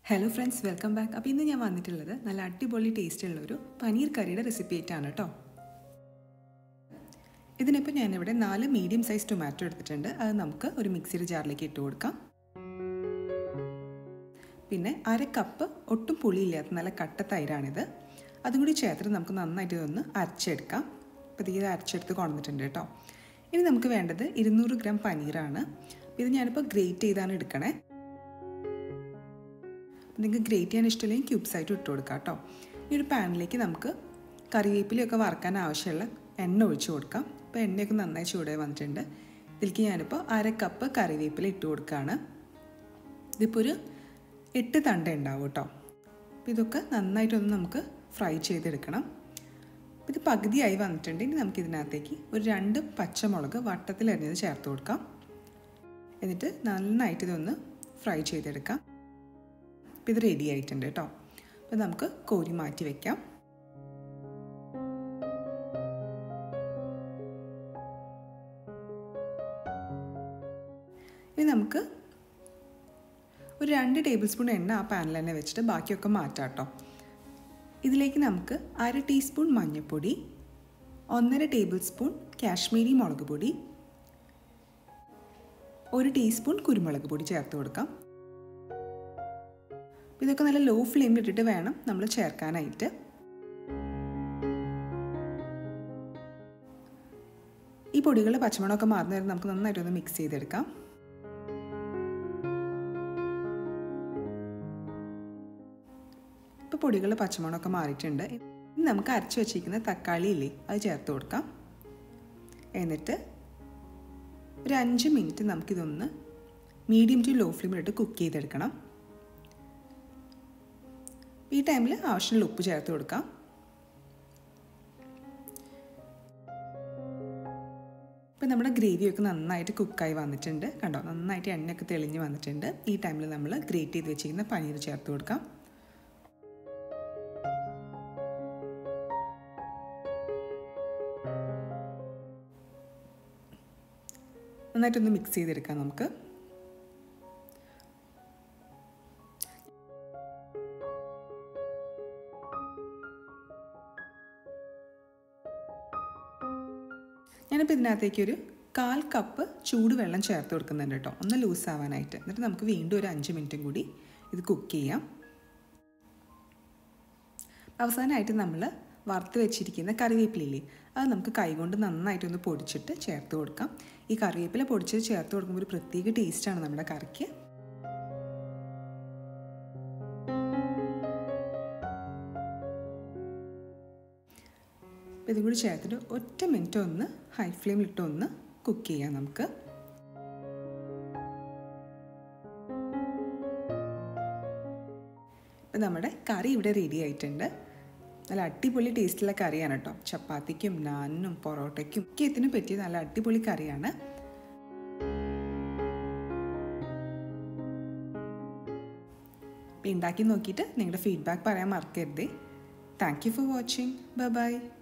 hello friends welcome back അപ്പോൾ ഇന്ന് ഞാൻ വന്നിട്ടുള്ളത് നല്ല അടിപൊളി ടേസ്റ്റ് ഉള്ള ഒരു പനീർ കറിയുടെ റെസിപ്പി ആയിട്ടാണ് കേട്ടോ ഇതിനിപ്പോൾ ഞാനിവിടെ നാല് മീഡിയം സൈസ് ടൊമാറ്റോ എടുത്തിട്ടുണ്ട് അത് നമുക്ക് ഒരു മിക്സിയുടെ ജാറിലേക്ക് ഇട്ട് കൊടുക്കാം പിന്നെ അര കപ്പ് ഒട്ടും പുളിയില്ലാത്ത നല്ല കട്ട തൈരാണിത് അതും കൂടി ചേർത്തിട്ട് നമുക്ക് നന്നായിട്ട് ഇതൊന്ന് അരച്ചെടുക്കാം അപ്പോൾ ഇത് അരച്ചെടുത്ത് കൊണ്ടുവന്നിട്ടുണ്ട് കേട്ടോ ഇനി നമുക്ക് വേണ്ടത് ഇരുന്നൂറ് ഗ്രാം പനീറാണ് ഇത് ഞാനിപ്പോൾ ഗ്രേറ്റ് ചെയ്താണ് എടുക്കണേ നിങ്ങൾക്ക് ഗ്രേറ്റ് ചെയ്യാൻ ഇഷ്ടമില്ലെങ്കിൽ ക്യൂബ്സ് ആയിട്ട് ഇട്ട് കൊടുക്കാം കേട്ടോ ഈ ഒരു പാനിലേക്ക് നമുക്ക് കറിവേപ്പിലയൊക്കെ വറക്കാൻ ആവശ്യമുള്ള എണ്ണ ഒഴിച്ച് കൊടുക്കാം അപ്പോൾ എണ്ണയൊക്കെ നന്നായി ചൂടായി വന്നിട്ടുണ്ട് ഇതിലേക്ക് ഞാനിപ്പോൾ അര കപ്പ് കറിവേപ്പില ഇട്ട് കൊടുക്കുകയാണ് ഇതിപ്പോൾ ഒരു എട്ട് തണ്ട ഉണ്ടാവും കേട്ടോ അപ്പോൾ ഇതൊക്കെ നന്നായിട്ടൊന്ന് നമുക്ക് ഫ്രൈ ചെയ്തെടുക്കണം ഇത് പകുതിയായി വന്നിട്ടുണ്ട് ഇനി നമുക്ക് ഇതിനകത്തേക്ക് ഒരു രണ്ട് പച്ചമുളക് വട്ടത്തിലരിഞ്ഞത് ചേർത്ത് കൊടുക്കാം എന്നിട്ട് നന്നായിട്ട് ഇതൊന്ന് ഫ്രൈ ചെയ്തെടുക്കാം അപ്പോൾ ഇത് റെഡി ആയിട്ടുണ്ട് കേട്ടോ അപ്പോൾ നമുക്ക് കോരി മാറ്റി വയ്ക്കാം ഇനി നമുക്ക് ഒരു രണ്ട് ടേബിൾ സ്പൂൺ എണ്ണ ആ പാനിൽ തന്നെ വെച്ചിട്ട് ബാക്കിയൊക്കെ മാറ്റാം കേട്ടോ ഇതിലേക്ക് നമുക്ക് അര ടീസ്പൂൺ മഞ്ഞൾപ്പൊടി ഒന്നര ടേബിൾ സ്പൂൺ കാശ്മീരി മുളക് പൊടി ഒരു ടീസ്പൂൺ കുരുമുളക് പൊടി ചേർത്ത് കൊടുക്കാം ഇതൊക്കെ നല്ല ലോ ഫ്ലെയിമിൽ ഇട്ടിട്ട് വേണം നമ്മൾ ചേർക്കാനായിട്ട് ഈ പൊടികളുടെ പച്ചമണമൊക്കെ മാറുന്ന വരെ നമുക്ക് നന്നായിട്ടൊന്ന് മിക്സ് ചെയ്തെടുക്കാം ഇപ്പോൾ പൊടികളുടെ പച്ചമണമൊക്കെ മാറിയിട്ടുണ്ട് ഇനി നമുക്ക് അരച്ച് വെച്ചിരിക്കുന്ന തക്കാളി ഇല്ലേ അത് ചേർത്ത് കൊടുക്കാം എന്നിട്ട് ഒരു അഞ്ച് മിനിറ്റ് നമുക്കിതൊന്ന് മീഡിയം ടു ലോ ഫ്ലെയിമിലിട്ട് കുക്ക് ചെയ്തെടുക്കണം ഈ ടൈമിൽ ആവശ്യമുള്ള ഉപ്പ് ചേർത്ത് കൊടുക്കാം ഇപ്പം നമ്മുടെ ഗ്രേവിയൊക്കെ നന്നായിട്ട് കുക്കായി വന്നിട്ടുണ്ട് കണ്ടോ നന്നായിട്ട് എണ്ണയൊക്കെ തെളിഞ്ഞ് വന്നിട്ടുണ്ട് ഈ ടൈമിൽ നമ്മൾ ഗ്രേറ്റ് ചെയ്ത് വെച്ചിരിക്കുന്ന പനീർ ചേർത്ത് കൊടുക്കാം നന്നായിട്ടൊന്ന് മിക്സ് ചെയ്തെടുക്കാം നമുക്ക് ഞാനിപ്പോൾ ഇതിനകത്തേക്ക് ഒരു കാൽ കപ്പ് ചൂടുവെള്ളം ചേർത്ത് കൊടുക്കുന്നുണ്ട് കേട്ടോ ഒന്ന് ലൂസ് ആവാനായിട്ട് എന്നിട്ട് നമുക്ക് വീണ്ടും ഒരു അഞ്ച് മിനിറ്റും കൂടി ഇത് കുക്ക് ചെയ്യാം അവസാനമായിട്ട് നമ്മൾ വറുത്ത് വെച്ചിരിക്കുന്ന കറിവേപ്പിലയില്ലേ അത് നമുക്ക് കൈകൊണ്ട് നന്നായിട്ടൊന്ന് പൊടിച്ചിട്ട് ചേർത്ത് കൊടുക്കാം ഈ കറിവേപ്പില പൊടിച്ചത് ചേർത്ത് കൊടുക്കുമ്പോൾ ഒരു പ്രത്യേക ടേസ്റ്റാണ് നമ്മുടെ കറിക്ക് ഇതും കൂടി ചേർത്തിട്ട് ഒറ്റ മിനിറ്റ് ഒന്ന് ഹൈ ഫ്ലെയിമിലിട്ട് ഒന്ന് കുക്ക് ചെയ്യാം നമുക്ക് ഇപ്പം നമ്മുടെ കറി ഇവിടെ റെഡി ആയിട്ടുണ്ട് നല്ല അടിപൊളി ടേസ്റ്റുള്ള കറിയാണ് കേട്ടോ ചപ്പാത്തിക്കും നാനിനും പൊറോട്ടയ്ക്കും ഒക്കെ ഇതിന് പറ്റിയ നല്ല അടിപൊളി കറിയാണ് ഉണ്ടാക്കി നോക്കിയിട്ട് നിങ്ങളുടെ ഫീഡ്ബാക്ക് പറയാൻ മറക്കരുതേ thank you for watching bye by